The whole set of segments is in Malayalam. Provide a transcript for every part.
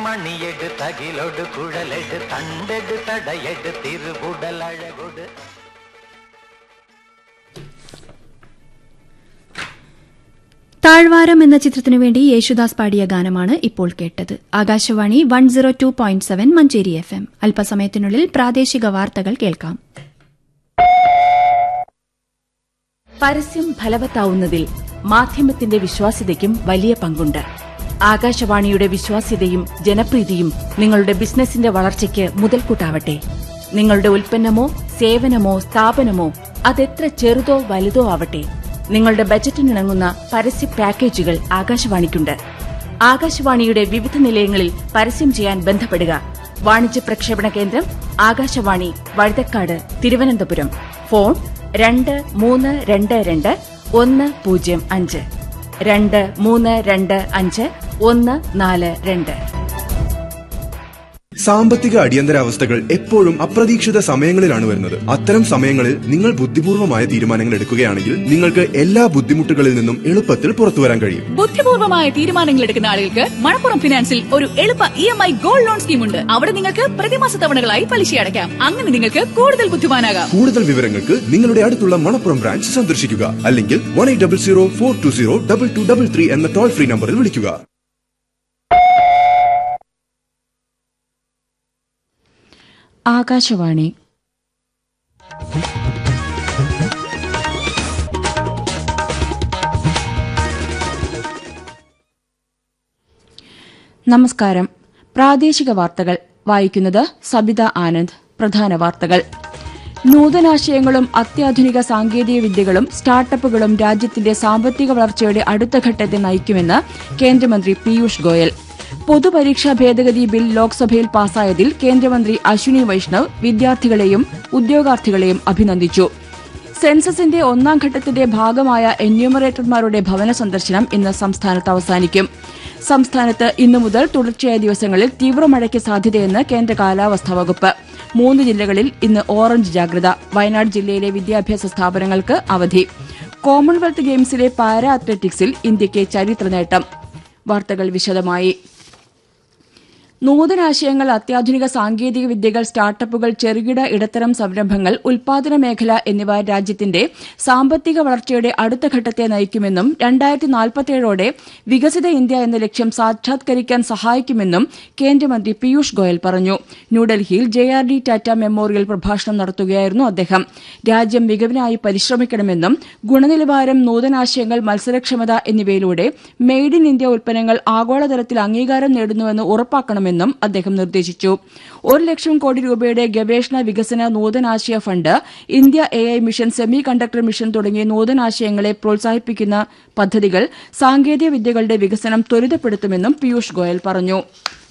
மணியெடு தகிலொடு குழலெடு தண்டெடு தடையெடு திருவுடல் அழகொடு താഴ്വാരം എന്ന ചിത്രത്തിനു വേണ്ടി യേശുദാസ് പാടിയ ഗാനമാണ് ഇപ്പോൾ കേട്ടത് Akashvani one zero two point seven Manjeri F M അല്പസമയത്തിനുള്ളിൽ പ്രാദേശിക വാർത്തകൾ കേൾക്കാം പരസ്യം ഫലവത്താവുന്നതിൽ മാധ്യമത്തിന്റെ വിശ്വാസ്യതയ്ക്കും വലിയ പങ്കുണ്ട് ആകാശവാണിയുടെ വിശ്വാസ്യതയും ജനപ്രീതിയും നിങ്ങളുടെ ബിസിനസിന്റെ വളർച്ചയ്ക്ക് മുതൽക്കൂട്ടാവട്ടെ നിങ്ങളുടെ ഉൽപ്പന്നമോ സേവനമോ സ്ഥാപനമോ അതെത്ര ചെറുതോ വലുതോ ആവട്ടെ നിങ്ങളുടെ ബജറ്റിനിണങ്ങുന്ന പരസ്യ പാക്കേജുകൾ ആകാശവാണിക്കുണ്ട് ആകാശവാണിയുടെ വിവിധ നിലയങ്ങളിൽ പരസ്യം ചെയ്യാൻ ബന്ധപ്പെടുക വാണിജ്യ പ്രക്ഷേപണ കേന്ദ്രം ആകാശവാണി വഴുതക്കാട് തിരുവനന്തപുരം ഫോൺ രണ്ട് മൂന്ന് രണ്ട് രണ്ട് ഒന്ന് പൂജ്യം അഞ്ച് രണ്ട് മൂന്ന് രണ്ട് അഞ്ച് ഒന്ന് നാല് രണ്ട് സാമ്പത്തിക അടിയന്തരാവസ്ഥകൾ എപ്പോഴും അപ്രതീക്ഷിത സമയങ്ങളിലാണ് വരുന്നത് അത്തരം സമയങ്ങളിൽ നിങ്ങൾ ബുദ്ധിപൂർവമായ തീരുമാനങ്ങൾ എടുക്കുകയാണെങ്കിൽ നിങ്ങൾക്ക് എല്ലാ ബുദ്ധിമുട്ടുകളിൽ നിന്നും എളുപ്പത്തിൽ പുറത്തു വരാൻ കഴിയും ബുദ്ധിപൂർവമായ തീരുമാനങ്ങൾ എടുക്കുന്ന ആളുകൾക്ക് മണപ്പുറം ഫിനാൻസിൽ ഒരു എളുപ്പ E M I gold loan scheme ഉണ്ട് അവിടെ നിങ്ങൾക്ക് പ്രതിമാസ തവണകളായി പലിശ അടയ്ക്കാം അങ്ങനെ നിങ്ങൾക്ക് കൂടുതൽ ബുദ്ധിമാനാകാം കൂടുതൽ വിവരങ്ങൾക്ക് നിങ്ങളുടെ അടുത്തുള്ള മണപ്പുറം ബ്രാഞ്ച് സന്ദർശിക്കുക അല്ലെങ്കിൽ one eight double zero four two zero double two double three എന്ന ടോൾ ഫ്രീ നമ്പറിൽ വിളിക്കുക ആകാശവാണി നമസ്കാരം പ്രാദേശിക വാർത്തകൾ വായിക്കുന്നത് സബിത ആനന്ദ് പ്രധാന വാർത്തകൾ നൂതനാശയങ്ങളും അത്യാധുനിക സാങ്കേതിക വിദ്യകളും സ്റ്റാർട്ടപ്പുകളും രാജ്യത്തിന്റെ സാമ്പത്തിക വളർച്ചയുടെ അടുത്ത ഘട്ടത്തെ നയിക്കുമെന്ന് കേന്ദ്രമന്ത്രി പീയൂഷ് ഗോയൽ പൊതുപരീക്ഷാ ഭേദഗതി ബിൽ ലോക്സഭയിൽ പാസായതിൽ കേന്ദ്രമന്ത്രി അശ്വിനി വൈഷ്ണവ് വിദ്യാർത്ഥികളെയും ഉദ്യോഗാർത്ഥികളെയും അഭിനന്ദിച്ചു സെൻസസിന്റെ ഒന്നാം ഘട്ടത്തിന്റെ ഭാഗമായ എന്യൂമറേറ്റർമാരുടെ ഭവന സന്ദർശനം ഇന്ന് സംസ്ഥാനത്ത് അവസാനിക്കും സംസ്ഥാനത്ത് ഇന്നു മുതൽ തുടർച്ചയായ ദിവസങ്ങളിൽ തീവ്രമഴയ്ക്ക് സാധ്യതയെന്ന് കേന്ദ്ര കാലാവസ്ഥാ വകുപ്പ് മൂന്ന് ജില്ലകളിൽ ഇന്ന് ഓറഞ്ച് ജാഗ്രത വയനാട് ജില്ലയിലെ വിദ്യാഭ്യാസ സ്ഥാപനങ്ങൾക്ക് അവധി കോമൺവെൽത്ത് ഗെയിംസിലെ പാരാ അത്ലറ്റിക്സിൽ ഇന്ത്യയ്ക്ക് ചരിത്ര നേട്ടം വാർത്തകൾ വിശദമായി നൂതനാശയങ്ങൾ അത്യാധുനിക സാങ്കേതിക വിദ്യകൾ സ്റ്റാർട്ടപ്പുകൾ ചെറുകിട ഇടത്തരം സംരംഭങ്ങൾ ഉൽപാദന മേഖല എന്നിവ രാജ്യത്തിന്റെ സാമ്പത്തിക വളർച്ചയുടെ അടുത്ത ഘട്ടത്തെ നയിക്കുമെന്നും രണ്ടായിരത്തി നാൽപ്പത്തിയേഴോടെ വികസിത ഇന്ത്യ എന്ന ലക്ഷ്യം സാക്ഷാത്കരിക്കാൻ സഹായിക്കുമെന്നും കേന്ദ്രമന്ത്രി പീയൂഷ് ഗോയൽ പറഞ്ഞു ന്യൂഡൽഹിയിൽ J R D Tata memorial പ്രഭാഷണം നടത്തുകയായിരുന്നു അദ്ദേഹം രാജ്യം മികവിനായി പരിശ്രമിക്കണമെന്നും ഗുണനിലവാരം നൂതനാശയങ്ങൾ മത്സരക്ഷമത എന്നിവയിലൂടെ മെയ്ഡ് ഇൻ ഇന്ത്യ ഉൽപ്പന്നങ്ങൾ ആഗോളതലത്തിൽ അംഗീകാരം നേടുന്നുവെന്ന് ഉറപ്പാക്കണമെന്നും അദ്ദേഹം നിർദ്ദേശിച്ചു ഒരു ലക്ഷം കോടി രൂപയുടെ ഗവേഷണ വികസന നൂതനാശയ fund India A I mission semiconductor mission തുടങ്ങിയ നൂതനാശയങ്ങളെ പ്രോത്സാഹിപ്പിക്കുന്ന പദ്ധതികൾ സാങ്കേതിക വിദ്യകളുടെ വികസനം ത്വരിതപ്പെടുത്തുമെന്നും പീയൂഷ് ഗോയൽ പറഞ്ഞു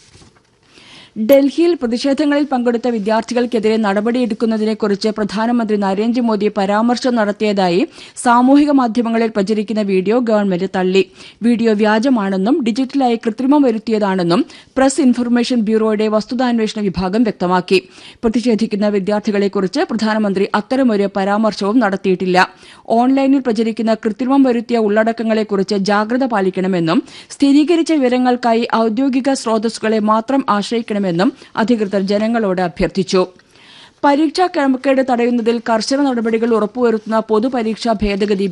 ഡൽഹിയിൽ പ്രതിഷേധങ്ങളിൽ പങ്കെടുത്ത വിദ്യാർത്ഥികൾക്കെതിരെ നടപടിയെടുക്കുന്നതിനെക്കുറിച്ച് പ്രധാനമന്ത്രി നരേന്ദ്രമോദി പരാമർശം നടത്തിയതായി സാമൂഹിക മാധ്യമങ്ങളിൽ പ്രചരിക്കുന്ന വീഡിയോ ഗവൺമെന്റ് തള്ളി വീഡിയോ വ്യാജമാണെന്നും ഡിജിറ്റലായി കൃത്രിമം വരുത്തിയതാണെന്നും പ്രസ് ഇൻഫർമേഷൻ ബ്യൂറോയുടെ വസ്തുതാന്വേഷണ വിഭാഗം വ്യക്തമാക്കി പ്രതിഷേധിക്കുന്ന വിദ്യാർത്ഥികളെക്കുറിച്ച് പ്രധാനമന്ത്രി അത്തരമൊരു പരാമർശവും നടത്തിയിട്ടില്ല ഓൺലൈനിൽ പ്രചരിക്കുന്ന കൃത്രിമം വരുത്തിയ ഉള്ളടക്കങ്ങളെക്കുറിച്ച് ജാഗ്രത പാലിക്കണമെന്നും സ്ഥിരീകരിച്ച വിവരങ്ങൾക്കായി ഔദ്യോഗിക സ്രോതസ്സുകളെ മാത്രം ആശ്രയിക്കണമെന്നും അധികൃതർ ജനങ്ങളോട് അഭ്യർത്ഥിച്ചു പരീക്ഷാ ക്രമക്കേട് തടയുന്നതിൽ കർശന നടപടികൾ ഉറപ്പുവരുത്തുന്ന പൊതുപരീക്ഷാ ഭേദഗതി